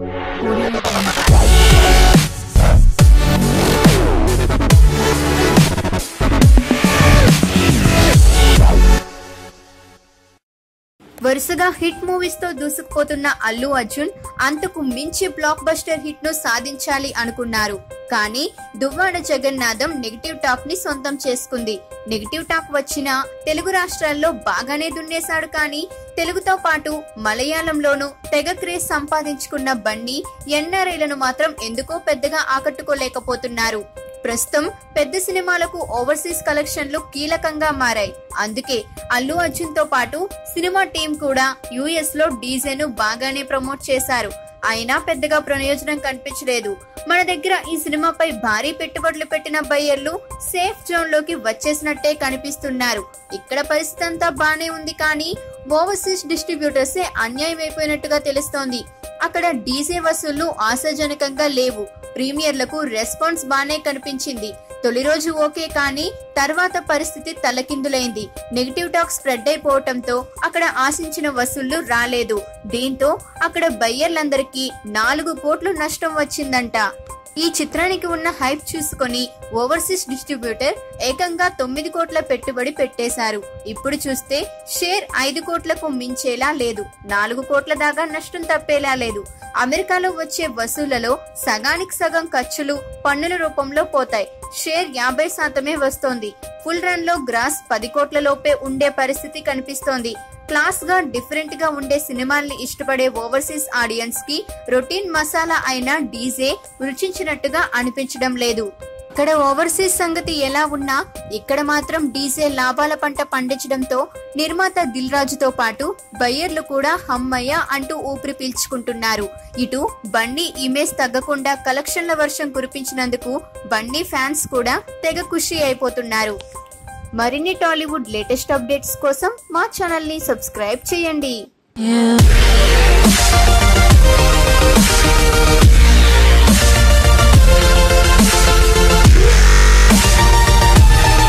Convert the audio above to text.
వరుసగా hit movies తో దూసుకుపోతున్న అల్లు అర్జున్ అంతకు మించి బ్లాక్ బస్టర్ హిట్ ను సాధించాలి అనుకున్నారు కానీ దువ్వాడ జగన్నాథం నెగిటివ్ టాక్ ని సొంతం చేసుకుంది నెగిటివ్ టాక్ వచ్చినా తెలుగు రాష్ట్రాల్లో బాగానే దున్నేశాడు కానీ తెలుగుతో పాటు మలయాళంలోనూ తెగ క్రేజ్ సంపాదించుకున్న బండి ఎన్ఆర్ఐలను మాత్రం ఎందుకో పెద్దగా ఆకట్టుకోలేకపోతున్నారు ప్రస్తుతం పెద్ద సినిమాలకు ఓవర్సీస్ కలెక్షన్లు కీలకంగా మారాయి అందుకే అల్లు అర్జున్ తో పాటు సినిమా టీం కూడా యుఎస్ లో డీజే ను బాగానే ప్రమోట్ చేశారు అయినా పెద్దగా ప్రయోజనం కనిపించలేదు మన దగ్గర ఈ సినిమాపై భారీ పెట్టుబడులు పెట్టిన బయ్యర్లు సేఫ్ జోన్ లోకి వచ్చేసినట్టే కనిపిస్తున్నారు ఇక్కడ పరిస్థితి అంతా బానే ఉంది కానీ ఓవర్సీస్ డిస్ట్రిబ్యూటర్సే అన్యాయం అయిపోయినట్టుగా తెలుస్తోంది అక్కడ డీజే వసూళ్లు ఆశాజనకంగా లేవు ప్రీమియర్లకు రెస్పాన్స్ బానే కనిపించింది తొలి రోజు ఓకే కానీ తర్వాత పరిస్థితి తలకిందులైంది నెగిటివ్ టాక్ స్ప్రెడ్ అయిపోవటంతో అక్కడ ఆశించిన వసూళ్లు రాలేదు దీంతో అక్కడ బయ్యర్లందరికీ నాలుగు కోట్లు నష్టం వచ్చిందంట ఈ చిత్రానికి ఉన్న హైప్ చూసుకొని ఓవర్సీస్ డిస్ట్రిబ్యూటర్ ఏకంగా తొమ్మిది కోట్ల పెట్టుబడి పెట్టేశారు ఇప్పుడు చూస్తే షేర్ ఐదు కోట్లకు మించేలా లేదు నాలుగు కోట్ల దాకా నష్టం తప్పేలా లేదు అమెరికాలో వచ్చే వసూళ్లలో సగానికి సగం ఖర్చులు పన్నుల రూపంలో పోతాయి షేర్ యాభై శాతమే వస్తోంది ఫుల్ రన్ లో గ్రాస్ పది కోట్ల లోపే ఉండే పరిస్థితి కనిపిస్తోంది క్లాస్ గా డిఫరెంట్ గా ఉండే సినిమాల్ని ఇష్టపడే ఓవర్సీస్ ఆడియన్స్ కి రొటీన్ మసాలా అయిన డీజే రుచించినట్టుగా అనిపించడం లేదు ఇక్కడ ఓవర్సీస్ సంగతి ఎలా ఉన్నా ఇక్కడ మాత్రం డీజే లాభాల పంట పండించడంతో నిర్మాత దిల్ రాజుతో పాటు బయ్యర్లు కూడా హమ్మయ్య అంటూ ఊపిరి పీల్చుకుంటున్నారు ఇటు బండి ఇమేజ్ తగ్గకుండా కలెక్షన్ల వర్షం కురిపించినందుకు బండి ఫ్యాన్స్ కూడా తెగ ఖుషి అయిపోతున్నారు మరిన్ని టాలీవుడ్ లేటెస్ట్ అప్డేట్స్ కోసం మా ఛానల్ ని సబ్స్క్రైబ్ చేయండి Yeah.